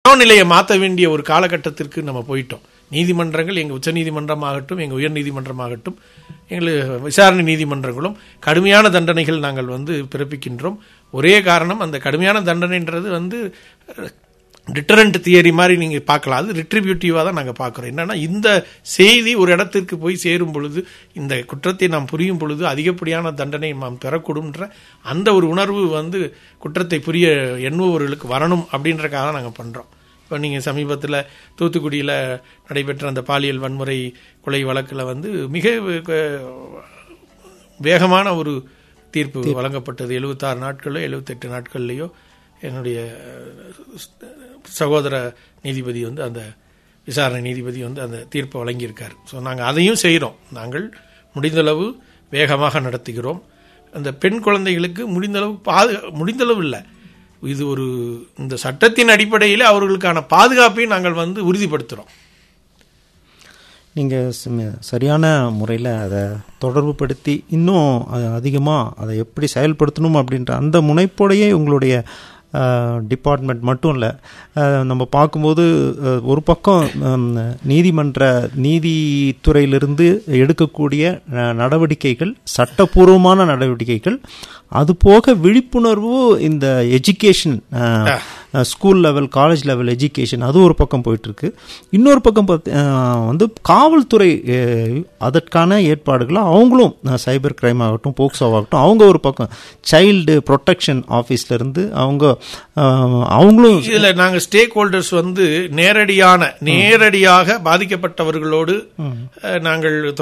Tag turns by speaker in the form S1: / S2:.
S1: மனோநிலையை மாற்ற வேண்டிய ஒரு காலகட்டத்திற்கு நம்ம போயிட்டோம் நீதிமன்றங்கள் எங்கள் உச்சநீதிமன்றமாகட்டும் எங்கள் உயர்நீதிமன்றமாகட்டும் எங்களுக்கு விசாரணை நீதிமன்றங்களும் கடுமையான தண்டனைகள் நாங்கள் வந்து பிறப்பிக்கின்றோம் ஒரே காரணம் அந்த கடுமையான தண்டனைன்றது வந்து டிட்டரண்ட் தியரி மாதிரி நீங்கள் பார்க்கலாம் அது ரிட்ரிபியூட்டிவாக தான் நாங்கள் பார்க்குறோம் என்னன்னா இந்த செய்தி ஒரு இடத்திற்கு போய் சேரும் பொழுது இந்த குற்றத்தை நாம் புரியும் பொழுது அதிகப்படியான தண்டனை நாம் பெறக்கூடும்ன்ற அந்த ஒரு உணர்வு வந்து குற்றத்தை புரிய எண்ணுபவர்களுக்கு வரணும் அப்படின்றக்காக நாங்கள் பண்ணுறோம் இப்போ நீங்கள் சமீபத்தில் தூத்துக்குடியில் நடைபெற்ற அந்த பாலியல் வன்முறை கொலை வழக்கில் வந்து மிக அஹ், வேகமான ஒரு தீர்ப்பு வழங்கப்பட்டது எழுபத்தாறு நாட்களோ எழுபத்தெட்டு நாட்கள்லையோ என்னுடைய அஹ், சகோதர நீதிபதி வந்து அந்த விசாரணை நீதிபதி வந்து அந்த தீர்ப்பை வழங்கியிருக்கார் ஸோ நாங்கள் அதையும் செய்கிறோம் நாங்கள் முடிந்தளவு வேகமாக நடத்துகிறோம் அந்த பெண் குழந்தைகளுக்கு முடிந்தளவு பாது முடிந்தளவு இல்லை இது ஒரு இந்த சட்டத்தின் அடிப்படையில் அவர்களுக்கான பாதுகாப்பையும் நாங்கள் வந்து உறுதிப்படுத்துகிறோம்
S2: நீங்கள் சரியான முறையில் அதை தொடர்புபடுத்தி இன்னும் அதிகமாக அதை எப்படி செயல்படுத்தணும் அப்படின்ற அந்த முனைப்போடையே உங்களுடைய டிபார்ட்மெண்ட் மட்டும் இல்லை நம்ம பார்க்கும்போது அஹ், ஒரு பக்கம் ஹம், நீதிமன்ற நீதித்துறையிலிருந்து எடுக்கக்கூடிய அஹ், நடவடிக்கைகள் சட்டப்பூர்வமான நடவடிக்கைகள் அது போக விழிப்புணர்வு இந்த education school level college level education அது ஒரு பக்கம் போயிட்டு இருக்கு இன்னொரு பக்கம் பார்த்து அஹ், வந்து காவல்துறை அஹ், அதற்கான ஏற்பாடுகளை அவங்களும் சைபர் கிரைம் ஆகட்டும் போக்சோ ஆகட்டும் அவங்க ஒரு பக்கம் சைல்டு ப்ரொடெக்ஷன் ஆஃபீஸ்ல இருந்து அவங்க அஹ், அவங்களும்
S1: இதுல நாங்க ஸ்டேக் ஹோல்டர்ஸ் வந்து நேரடியான நேரடியாக பாதிக்கப்பட்டவர்களோடு அஹ், நாங்கள்